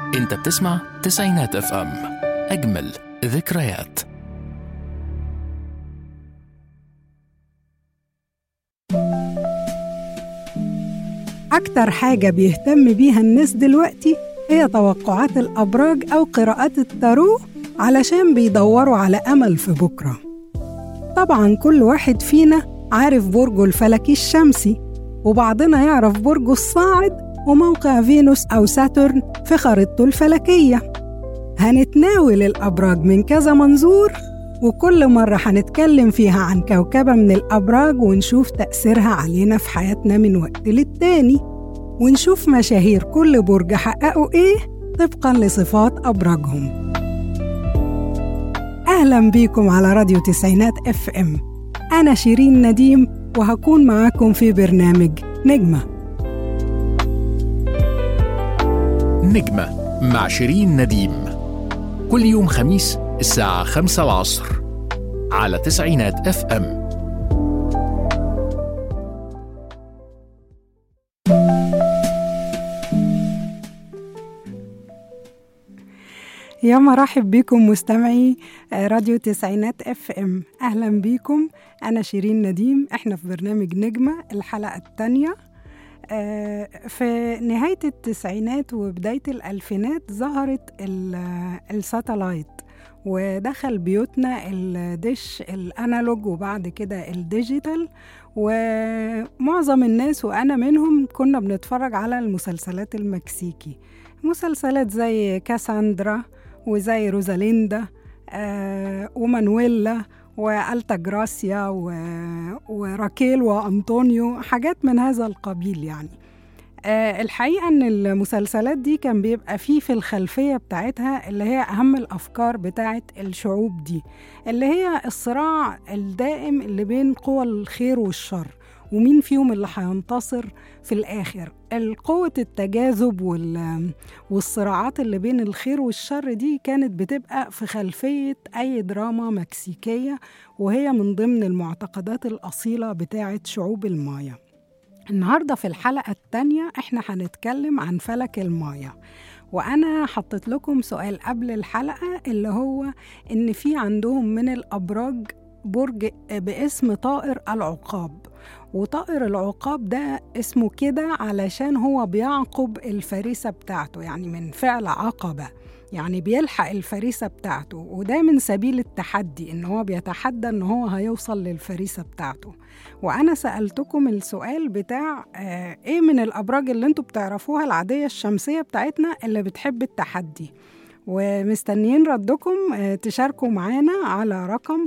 انت بتسمع تسعينات اف ام اجمل ذكريات أكتر حاجة بيهتم بيها الناس دلوقتي هي توقعات الأبراج أو قراءات التارو علشان بيدوروا على أمل في بكرة طبعا كل واحد فينا عارف برجه الفلكي الشمسي وبعضنا يعرف برجه الصاعد وموقع فينوس أو ساترن في خريطته الفلكية هنتناول الأبراج من كذا منظور وكل مرة هنتكلم فيها عن كوكبة من الأبراج ونشوف تأثيرها علينا في حياتنا من وقت للتاني ونشوف مشاهير كل برج حققوا إيه طبقا لصفات أبراجهم أهلا بيكم على راديو تسعينات اف ام أنا شيرين نديم وهكون معاكم في برنامج نجمة نجمة مع شيرين نديم كل يوم خميس الساعة خمسة العصر على تسعينات اف ام يا مرحب بكم مستمعي راديو تسعينات اف ام اهلا بيكم انا شيرين نديم احنا في برنامج نجمه الحلقه الثانيه في نهايه التسعينات وبدايه الالفينات ظهرت الساتلايت ودخل بيوتنا الدش الانالوج وبعد كده الديجيتال ومعظم الناس وانا منهم كنا بنتفرج على المسلسلات المكسيكي مسلسلات زي كاساندرا وزي روزاليندا آه ومانويلا والتا جراسيا و... وراكيل وانطونيو حاجات من هذا القبيل يعني آه الحقيقة إن المسلسلات دي كان بيبقى فيه في الخلفية بتاعتها اللي هي أهم الأفكار بتاعت الشعوب دي اللي هي الصراع الدائم اللي بين قوى الخير والشر ومين فيهم اللي هينتصر في الآخر قوة التجاذب وال... والصراعات اللي بين الخير والشر دي كانت بتبقى في خلفية أي دراما مكسيكية وهي من ضمن المعتقدات الأصيلة بتاعت شعوب المايا النهارده في الحلقة التانية احنا هنتكلم عن فلك المايا وأنا حطيت لكم سؤال قبل الحلقة اللي هو إن في عندهم من الأبراج برج باسم طائر العقاب وطائر العقاب ده اسمه كده علشان هو بيعقب الفريسة بتاعته يعني من فعل عقبة يعني بيلحق الفريسة بتاعته وده من سبيل التحدي إن هو بيتحدى إن هو هيوصل للفريسة بتاعته وأنا سألتكم السؤال بتاع آه إيه من الأبراج اللي انتوا بتعرفوها العادية الشمسية بتاعتنا اللي بتحب التحدي ومستنيين ردكم تشاركوا معانا على رقم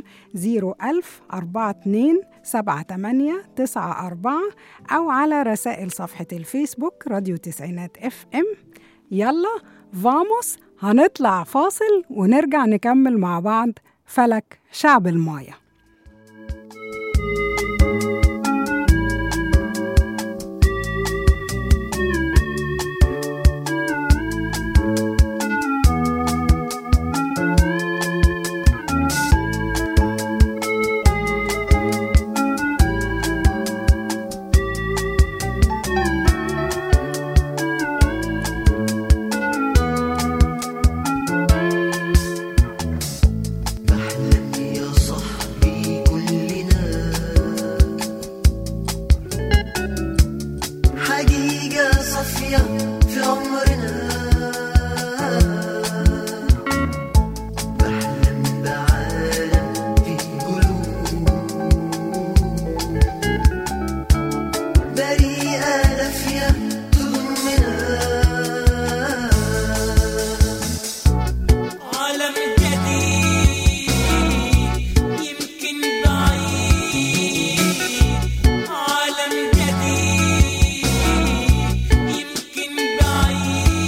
01042 78 94 أو على رسائل صفحة الفيسبوك راديو تسعينات اف ام يلا فاموس هنطلع فاصل ونرجع نكمل مع بعض فلك شعب المايا عالم جديد يمكن بعيد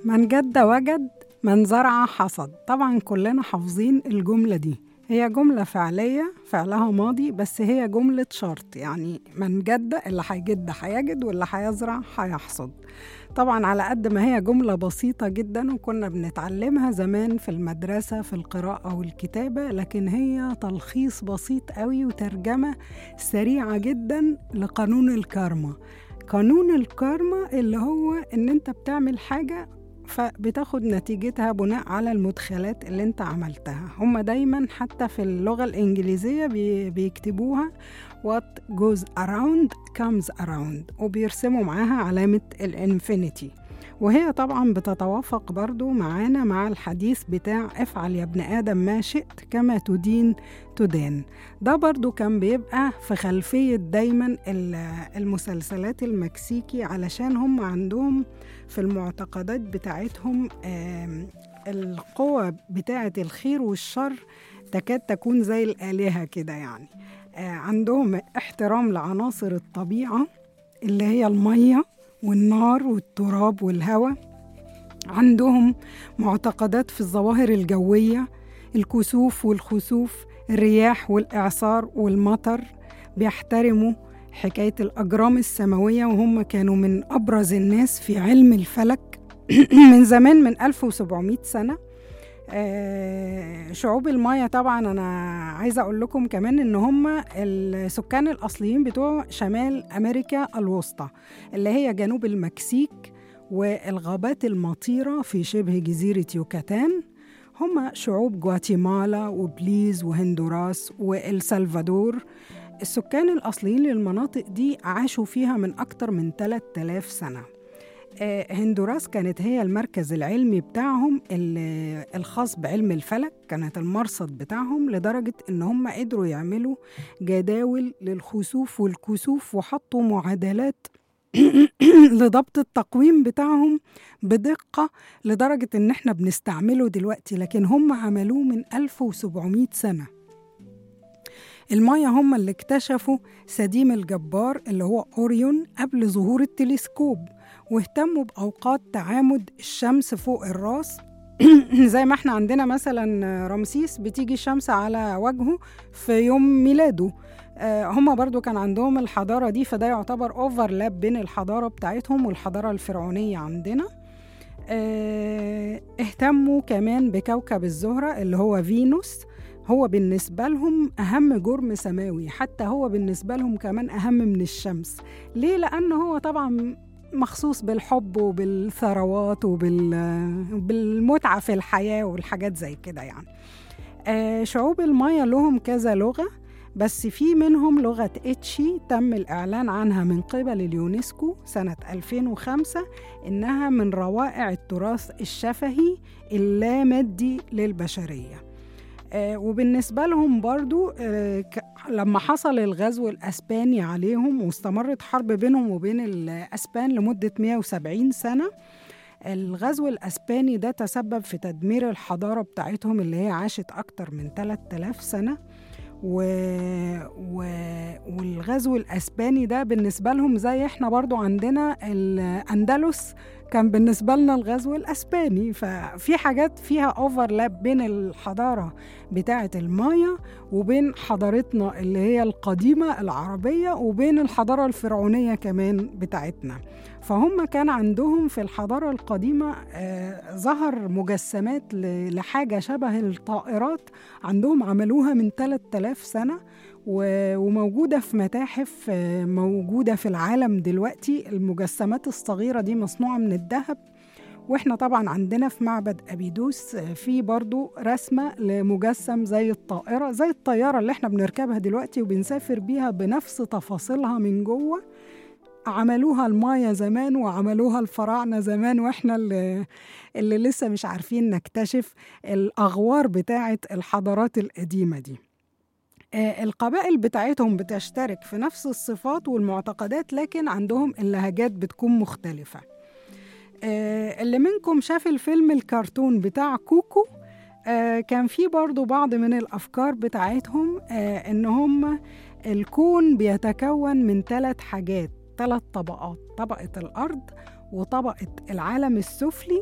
من جد وجد من زرع حصد طبعا كلنا حافظين الجملة دي هي جملة فعلية فعلها ماضي بس هي جملة شرط يعني من جد اللي هيجد هيجد واللي هيزرع هيحصد طبعا على قد ما هي جملة بسيطة جدا وكنا بنتعلمها زمان في المدرسة في القراءة والكتابة لكن هي تلخيص بسيط قوي وترجمة سريعة جدا لقانون الكارما قانون الكارما اللي هو ان انت بتعمل حاجة فبتاخد نتيجتها بناء على المدخلات اللي انت عملتها هما دايما حتى في اللغة الإنجليزية بي بيكتبوها what goes around comes around وبيرسموا معاها علامة الانفينيتي وهي طبعا بتتوافق برضو معانا مع الحديث بتاع افعل يا ابن آدم ما شئت كما تدين تدان ده برضو كان بيبقى في خلفية دايما المسلسلات المكسيكي علشان هم عندهم في المعتقدات بتاعتهم القوة بتاعة الخير والشر تكاد تكون زي الآلهة كده يعني عندهم احترام لعناصر الطبيعة اللي هي المية والنار والتراب والهواء عندهم معتقدات في الظواهر الجوية الكسوف والخسوف الرياح والإعصار والمطر بيحترموا حكاية الأجرام السماوية وهم كانوا من أبرز الناس في علم الفلك من زمان من 1700 سنة آه شعوب المايا طبعا انا عايزه اقول لكم كمان ان هم السكان الاصليين بتوع شمال امريكا الوسطى اللي هي جنوب المكسيك والغابات المطيره في شبه جزيره يوكاتان هم شعوب غواتيمالا وبليز وهندوراس والسلفادور السكان الأصليين للمناطق دي عاشوا فيها من أكتر من 3000 سنة هندوراس كانت هي المركز العلمي بتاعهم الخاص بعلم الفلك كانت المرصد بتاعهم لدرجة إن هم قدروا يعملوا جداول للخسوف والكسوف وحطوا معادلات لضبط التقويم بتاعهم بدقة لدرجة إن إحنا بنستعمله دلوقتي لكن هم عملوه من 1700 سنة المايا هم اللي اكتشفوا سديم الجبار اللي هو أوريون قبل ظهور التلسكوب واهتموا بأوقات تعامد الشمس فوق الراس زي ما احنا عندنا مثلا رمسيس بتيجي الشمس على وجهه في يوم ميلاده هم برضو كان عندهم الحضارة دي فده يعتبر اوفرلاب بين الحضارة بتاعتهم والحضارة الفرعونية عندنا اهتموا كمان بكوكب الزهرة اللي هو فينوس هو بالنسبة لهم أهم جرم سماوي حتى هو بالنسبة لهم كمان أهم من الشمس ليه؟ لأنه هو طبعا مخصوص بالحب وبالثروات وبالمتعة في الحياة والحاجات زي كده يعني آه شعوب المايا لهم كذا لغة بس في منهم لغة إتشي تم الإعلان عنها من قبل اليونسكو سنة 2005 إنها من روائع التراث الشفهي اللامادي للبشرية آه وبالنسبة لهم برضو آه لما حصل الغزو الأسباني عليهم واستمرت حرب بينهم وبين الأسبان لمدة 170 سنة الغزو الأسباني ده تسبب في تدمير الحضارة بتاعتهم اللي هي عاشت أكتر من 3000 سنة و... و... والغزو الأسباني ده بالنسبة لهم زي احنا برضو عندنا الأندلس كان بالنسبة لنا الغزو الأسباني ففي حاجات فيها اوفرلاب بين الحضارة بتاعة المايا وبين حضارتنا اللي هي القديمة العربية وبين الحضارة الفرعونية كمان بتاعتنا فهم كان عندهم في الحضارة القديمة آه ظهر مجسمات لحاجة شبه الطائرات عندهم عملوها من 3000 سنة وموجودة في متاحف موجودة في العالم دلوقتي المجسمات الصغيرة دي مصنوعة من الذهب واحنا طبعا عندنا في معبد أبيدوس في برضو رسمة لمجسم زي الطائرة زي الطيارة اللي احنا بنركبها دلوقتي وبنسافر بيها بنفس تفاصيلها من جوه عملوها المايا زمان وعملوها الفراعنة زمان واحنا اللي, اللي لسه مش عارفين نكتشف الأغوار بتاعة الحضارات القديمة دي القبائل بتاعتهم بتشترك في نفس الصفات والمعتقدات لكن عندهم اللهجات بتكون مختلفة اللي منكم شاف الفيلم الكرتون بتاع كوكو كان في برضو بعض من الأفكار بتاعتهم إن هم الكون بيتكون من ثلاث حاجات ثلاث طبقات طبقة الأرض وطبقة العالم السفلي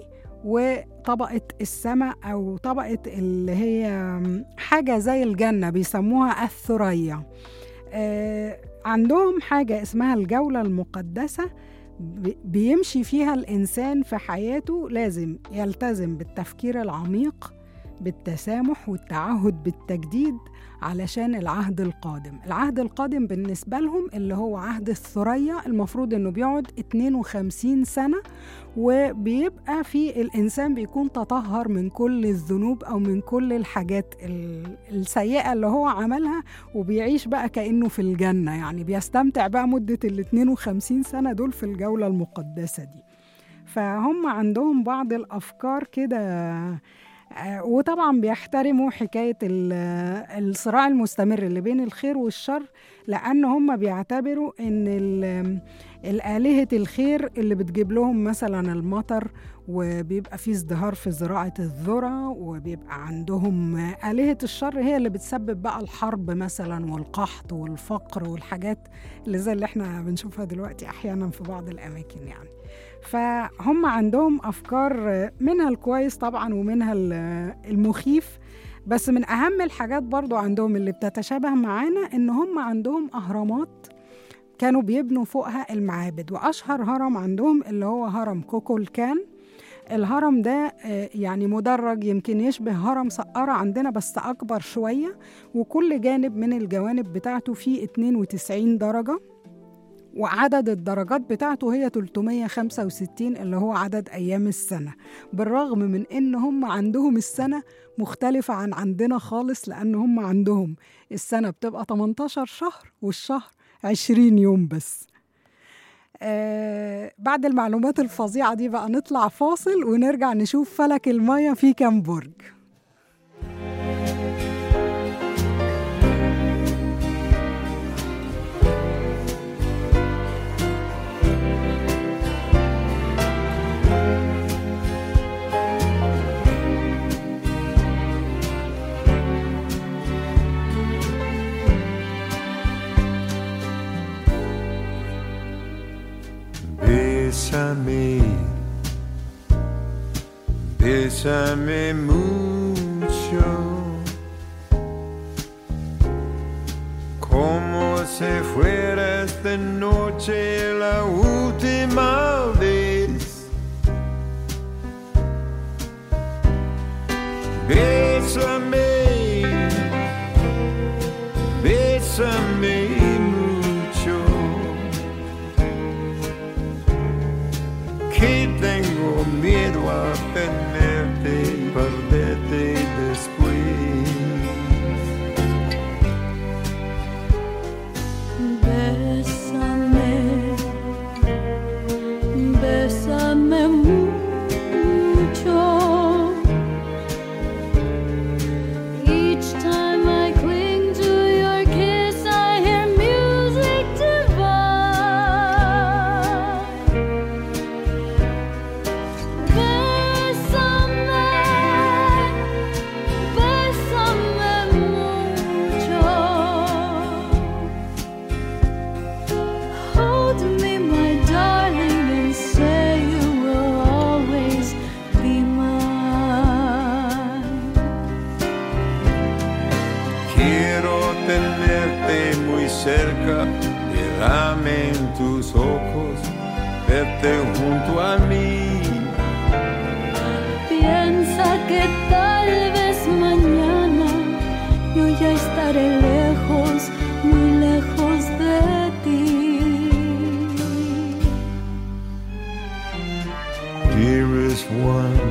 وطبقة السماء أو طبقة اللي هي حاجة زي الجنة بيسموها الثريا آه، عندهم حاجة اسمها الجولة المقدسة بي- بيمشي فيها الإنسان في حياته لازم يلتزم بالتفكير العميق بالتسامح والتعهد بالتجديد علشان العهد القادم العهد القادم بالنسبة لهم اللي هو عهد الثريا المفروض انه بيقعد 52 سنة وبيبقى في الإنسان بيكون تطهر من كل الذنوب أو من كل الحاجات ال- السيئة اللي هو عملها وبيعيش بقى كأنه في الجنة يعني بيستمتع بقى مدة ال 52 سنة دول في الجولة المقدسة دي فهم عندهم بعض الأفكار كده آه، وطبعا بيحترموا حكاية ال- الصراع المستمر اللي بين الخير والشر لأن هم بيعتبروا إن ال- الآلهة الخير اللي بتجيب لهم مثلا المطر وبيبقى في ازدهار في زراعة الذرة وبيبقى عندهم آلهة الشر هي اللي بتسبب بقى الحرب مثلا والقحط والفقر والحاجات اللي زي اللي احنا بنشوفها دلوقتي أحيانا في بعض الأماكن يعني فهم عندهم أفكار منها الكويس طبعا ومنها ال- المخيف بس من أهم الحاجات برضو عندهم اللي بتتشابه معانا إن هم عندهم أهرامات كانوا بيبنوا فوقها المعابد وأشهر هرم عندهم اللي هو هرم كوكولكان الهرم ده آه، يعني مدرج يمكن يشبه هرم سقارة عندنا بس أكبر شوية وكل جانب من الجوانب بتاعته فيه 92 درجة وعدد الدرجات بتاعته هي 365 اللي هو عدد أيام السنة بالرغم من إن هم عندهم السنة مختلفة عن عندنا خالص لأن هم عندهم السنة بتبقى 18 شهر والشهر 20 يوم بس آه بعد المعلومات الفظيعة دي بقى نطلع فاصل ونرجع نشوف فلك المية في كام برج Bésame, bésame mucho, como si fuera esta noche la última vez. Bésame, bésame mucho. que tengo miedo a tenerte y perderte después. Bésame, bésame mucho. Each time I cling to your kiss, I hear music divine. Bésame, bésame mucho. Hold me, my darling, and say you will always be mine. Quiero tenerte muy cerca, mirarme en tus ojos, verte junto a mí. Piensa que tal vez mañana yo ya estaré lejos, muy lejos de ti. Dearest one,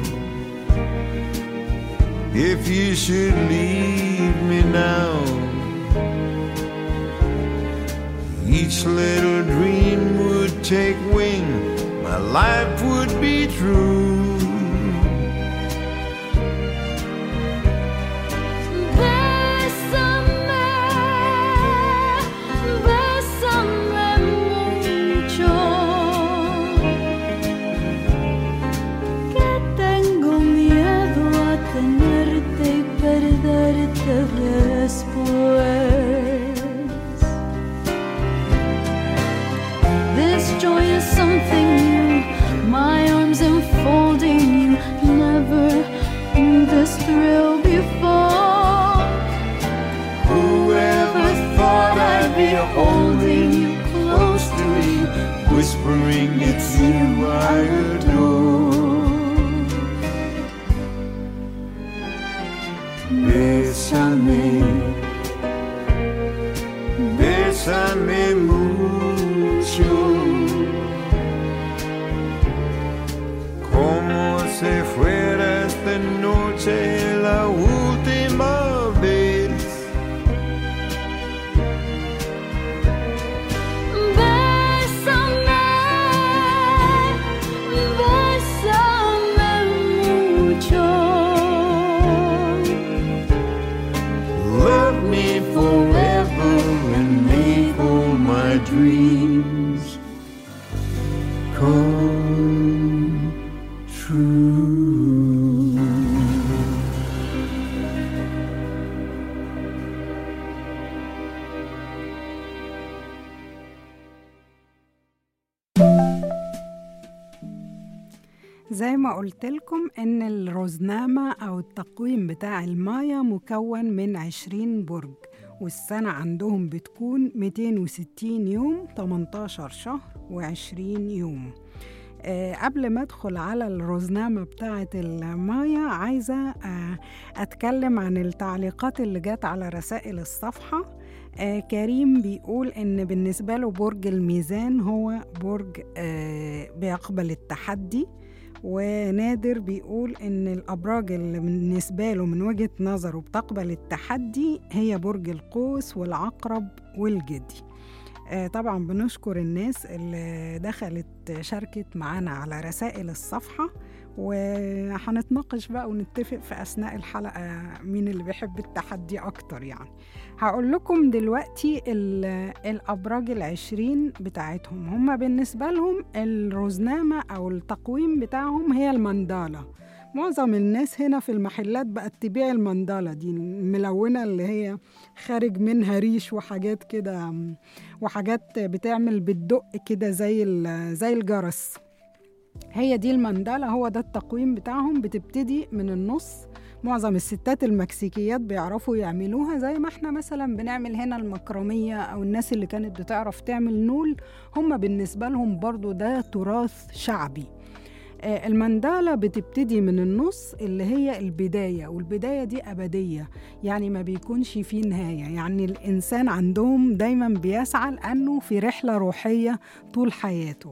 if you should leave me now, each little dream would take wing, my life would be true. Bésame, bésame mucho. Que tengo miedo a tenerte y perderte después. This joy is something new. My arms enfold be holding you close to me, whispering it's you I adore. Bésame, bésame mucho. Como si fuera esta noche la última vez. Bésame, bésame mucho. Love me forever and make all my dreams come true. زي ما قلت لكم ان الرزنامة او التقويم بتاع المايا مكون من 20 برج والسنة عندهم بتكون 260 يوم 18 شهر و20 يوم آه قبل ما ادخل على الرزنامة بتاعة المايا عايزة آه اتكلم عن التعليقات اللي جت على رسائل الصفحة آه كريم بيقول ان بالنسبة له برج الميزان هو برج آه بيقبل التحدي ونادر بيقول ان الابراج اللي بالنسبه له من وجهه نظره بتقبل التحدي هي برج القوس والعقرب والجدي آه، طبعا بنشكر الناس اللي دخلت شاركت معانا على رسائل الصفحة وهنتناقش بقى ونتفق في أثناء الحلقة مين اللي بيحب التحدي أكتر يعني هقول لكم دلوقتي ال- الأبراج العشرين بتاعتهم هما بالنسبة لهم الرزنامة أو التقويم بتاعهم هي المندالة معظم الناس هنا في المحلات بقت تبيع المندالة دي الملونة اللي هي خارج منها ريش وحاجات كده وحاجات بتعمل بتدق كده زي ال- زي الجرس هي دي المندالة هو ده التقويم بتاعهم بتبتدي من النص معظم الستات المكسيكيات بيعرفوا يعملوها زي ما احنا مثلا بنعمل هنا المكرمية أو الناس اللي كانت بتعرف تعمل نول هم بالنسبة لهم برضو ده تراث شعبي آه، المندالة بتبتدي من النص اللي هي البداية والبداية دي أبدية يعني ما بيكونش فيه نهاية يعني الإنسان عندهم دايما بيسعى لأنه في رحلة روحية طول حياته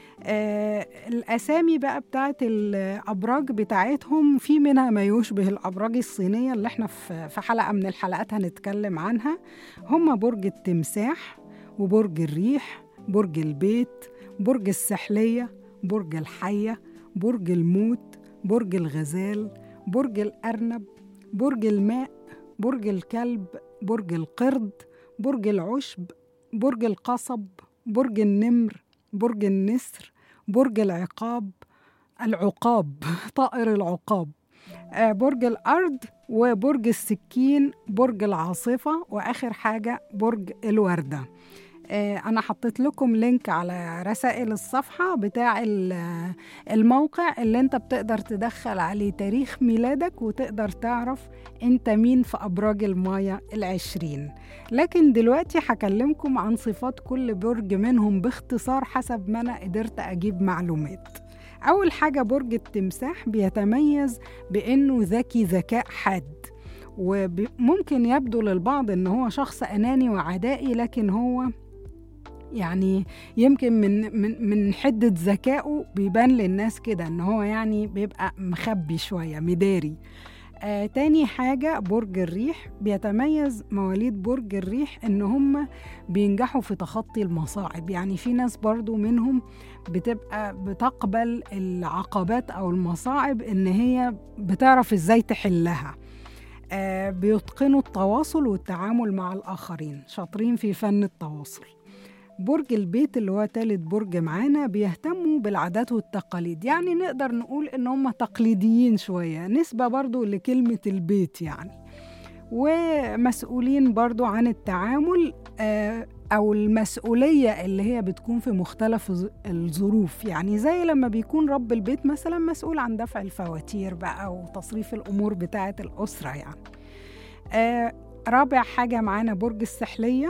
آه الأسامي بقى بتاعت الأبراج بتاعتهم في منها ما يشبه الأبراج الصينية اللي احنا في في حلقة من الحلقات هنتكلم عنها هم برج التمساح وبرج الريح برج البيت برج السحلية برج الحية برج الموت برج الغزال برج الأرنب برج الماء برج الكلب برج القرد برج العشب برج القصب برج النمر برج النسر برج العقاب العقاب طائر العقاب آه، برج الأرض وبرج السكين برج العاصفة وآخر حاجة برج الوردة آه، أنا حطيت لكم لينك على رسائل الصفحة بتاع ال- الموقع اللي أنت بتقدر تدخل عليه تاريخ ميلادك وتقدر تعرف أنت مين في أبراج المايا العشرين لكن دلوقتي هكلمكم عن صفات كل برج منهم باختصار حسب ما أنا قدرت أجيب معلومات أول حاجة برج التمساح بيتميز بأنه ذكي ذكاء حاد وممكن يبدو للبعض ان هو شخص اناني وعدائي لكن هو يعني يمكن من من من حده ذكائه بيبان للناس كده ان هو يعني بيبقى مخبي شويه مداري آه تاني حاجة برج الريح بيتميز مواليد برج الريح إن هم بينجحوا في تخطي المصاعب يعني في ناس برضو منهم بتبقى بتقبل العقبات أو المصاعب إن هي بتعرف إزاي تحلها آه بيتقنوا التواصل والتعامل مع الآخرين شاطرين في فن التواصل برج البيت اللي هو تالت برج معانا بيهتموا بالعادات والتقاليد يعني نقدر نقول ان هم تقليديين شوية نسبة برضو لكلمة البيت يعني ومسؤولين برضو عن التعامل آه، أو المسؤولية اللي هي بتكون في مختلف ظ- الظروف يعني زي لما بيكون رب البيت مثلا مسؤول عن دفع الفواتير بقى وتصريف الأمور بتاعة الأسرة يعني آه، رابع حاجة معانا برج السحلية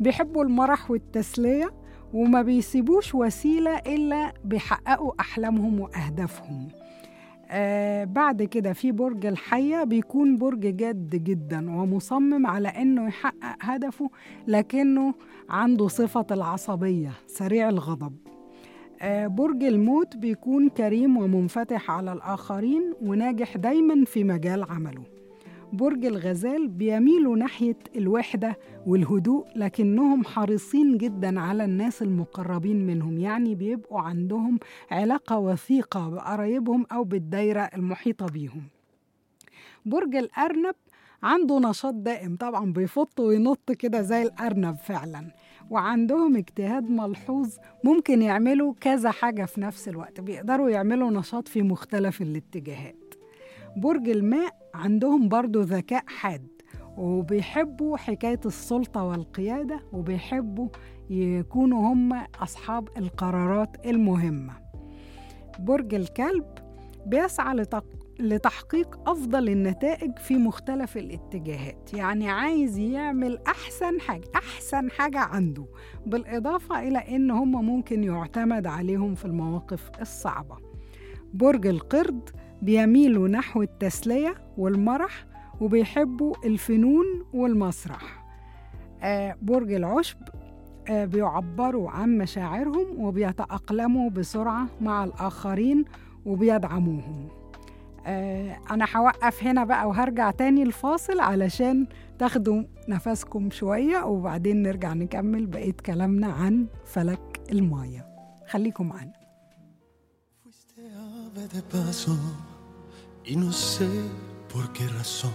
بيحبوا المرح والتسلية وما بيسيبوش وسيلة إلا بيحققوا أحلامهم وأهدافهم آه بعد كده في برج الحية بيكون برج جاد جدا ومصمم على إنه يحقق هدفه لكنه عنده صفة العصبية سريع الغضب آه برج الموت بيكون كريم ومنفتح على الآخرين وناجح دايما في مجال عمله برج الغزال بيميلوا ناحية الوحدة والهدوء لكنهم حريصين جدا على الناس المقربين منهم يعني بيبقوا عندهم علاقة وثيقة بقرايبهم أو بالدايرة المحيطة بيهم برج الأرنب عنده نشاط دائم طبعا بيفط وينط كده زي الأرنب فعلا وعندهم اجتهاد ملحوظ ممكن يعملوا كذا حاجة في نفس الوقت بيقدروا يعملوا نشاط في مختلف الاتجاهات برج الماء عندهم برضو ذكاء حاد وبيحبوا حكاية السلطة والقيادة وبيحبوا يكونوا هم أصحاب القرارات المهمة برج الكلب بيسعى لتق... لتحقيق أفضل النتائج في مختلف الاتجاهات يعني عايز يعمل أحسن حاجة أحسن حاجة عنده بالإضافة إلى إن هم ممكن يعتمد عليهم في المواقف الصعبة برج القرد بيميلوا نحو التسلية والمرح وبيحبوا الفنون والمسرح آه برج العشب آه بيعبروا عن مشاعرهم وبيتأقلموا بسرعة مع الآخرين وبيدعموهم آه أنا هوقف هنا بقى وهرجع تاني الفاصل علشان تاخدوا نفسكم شوية وبعدين نرجع نكمل بقية كلامنا عن فلك المايه خليكم معانا Fuiste ave de paso y no sé por qué razón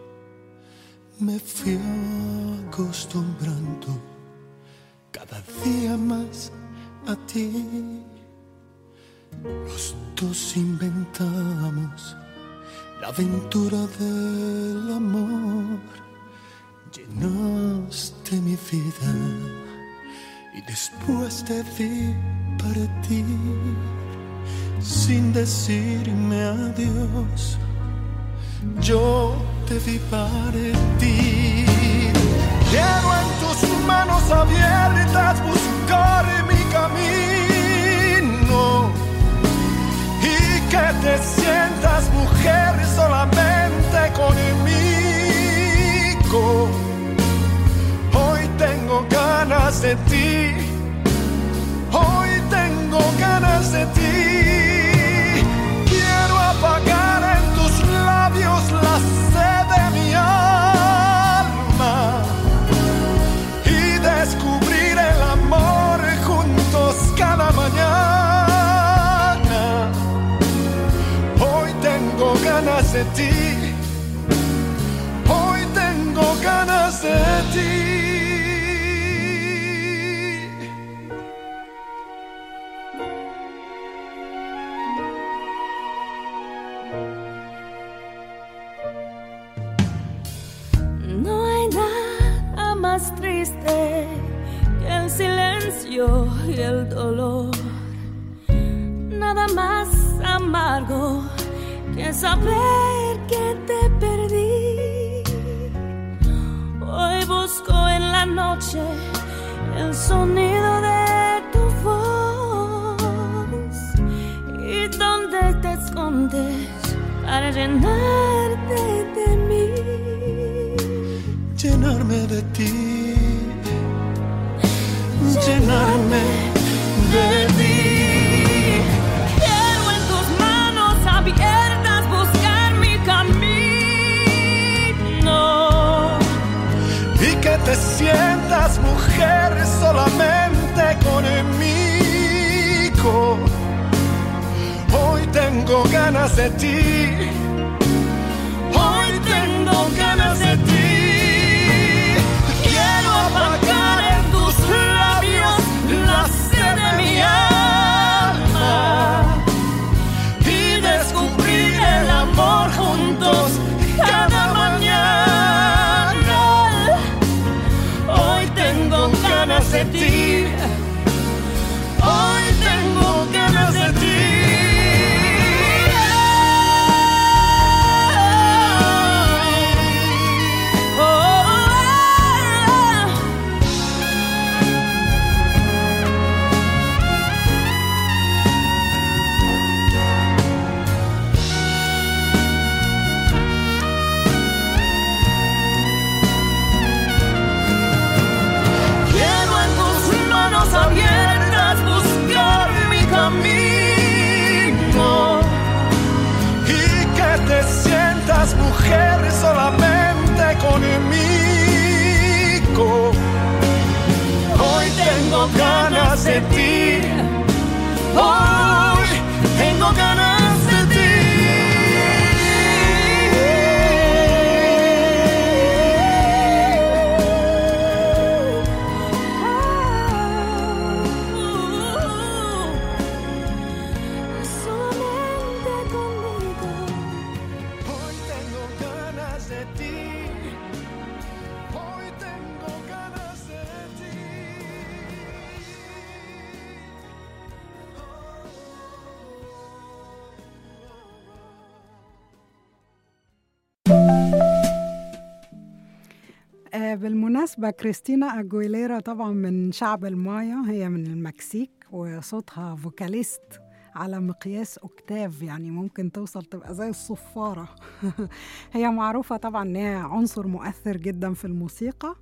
me fui acostumbrando cada día más a ti. Los dos inventamos la aventura del amor. Llenaste mi vida y después te vi partir sin decirme adiós. Yo te vi partir. Quiero en tus manos abiertas buscar mi camino y que te sientas mujer solamente conmigo. Hoy tengo ganas de ti. Hoy tengo ganas de ti. Quiero apagar en tus labios la sed de mi alma y descubrir el amor juntos cada mañana. Hoy tengo ganas de ti. Hoy tengo ganas de ti. No hay nada más triste que el silencio y el dolor. Nada más amargo que saber que te perdí. Hoy busco en la noche el sonido de tu voz y donde te escondes para llenarte de mí. llenarme de ti, llenarme de ti. Quiero en tus manos abiertas buscar mi camino. Y que te sientas mujer solamente conmigo. Hoy tengo ganas de ti. Hoy tengo ganas de ti. Quiero apagar en tus labios la sed de mi alma y descubrir el amor juntos cada mañana. Hoy tengo ganas de ti. Hoy tengo ganas de ti. Oh, بالمناسبة كريستينا أجويليرا طبعا من شعب المايا هي من المكسيك وصوتها فوكاليست على مقياس أكتاف يعني ممكن توصل تبقى زي الصفارة هي معروفة طبعا إنها عنصر مؤثر جدا في الموسيقى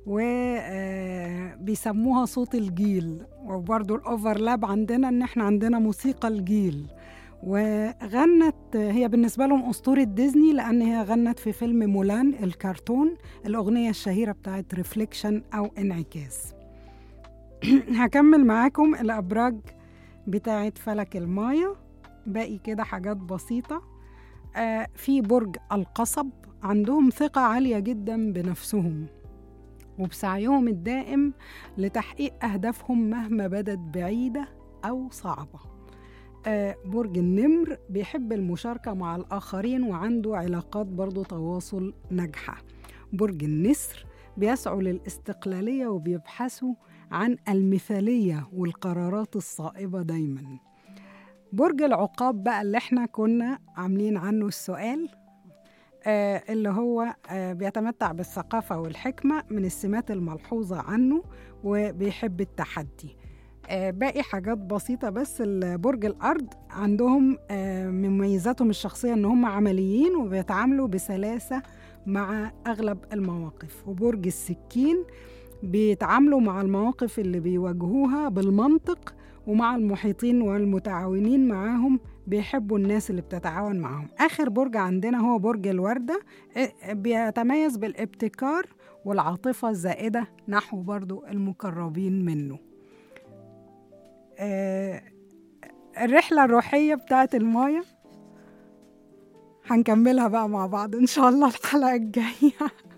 وبيسموها صوت الجيل وبرضو الأوفرلاب عندنا إن إحنا عندنا موسيقى الجيل وغنت هي بالنسبة لهم أسطورة ديزني لأن هي غنت في فيلم مولان الكرتون الأغنية الشهيرة بتاعت ريفليكشن أو انعكاس هكمل معاكم الأبراج بتاعت فلك المايا باقي كده حاجات بسيطة آه في برج القصب عندهم ثقة عالية جدا بنفسهم وبسعيهم الدائم لتحقيق أهدافهم مهما بدت بعيدة أو صعبة آه برج النمر بيحب المشاركة مع الآخرين وعنده علاقات برضو تواصل ناجحة برج النسر بيسعوا للاستقلالية وبيبحثوا عن المثالية والقرارات الصائبة دايما برج العقاب بقى اللي احنا كنا عاملين عنه السؤال آه اللي هو آه بيتمتع بالثقافة والحكمة من السمات الملحوظة عنه وبيحب التحدي آه باقي حاجات بسيطة بس برج الأرض عندهم آه من مميزاتهم الشخصية إن هم عمليين وبيتعاملوا بسلاسة مع أغلب المواقف وبرج السكين بيتعاملوا مع المواقف اللي بيواجهوها بالمنطق ومع المحيطين والمتعاونين معاهم بيحبوا الناس اللي بتتعاون معاهم آخر برج عندنا هو برج الوردة بيتميز بالابتكار والعاطفة الزائدة نحو برضو المقربين منه آه الرحلة الروحية بتاعت المايا هنكملها بقى مع بعض إن شاء الله الحلقة الجاية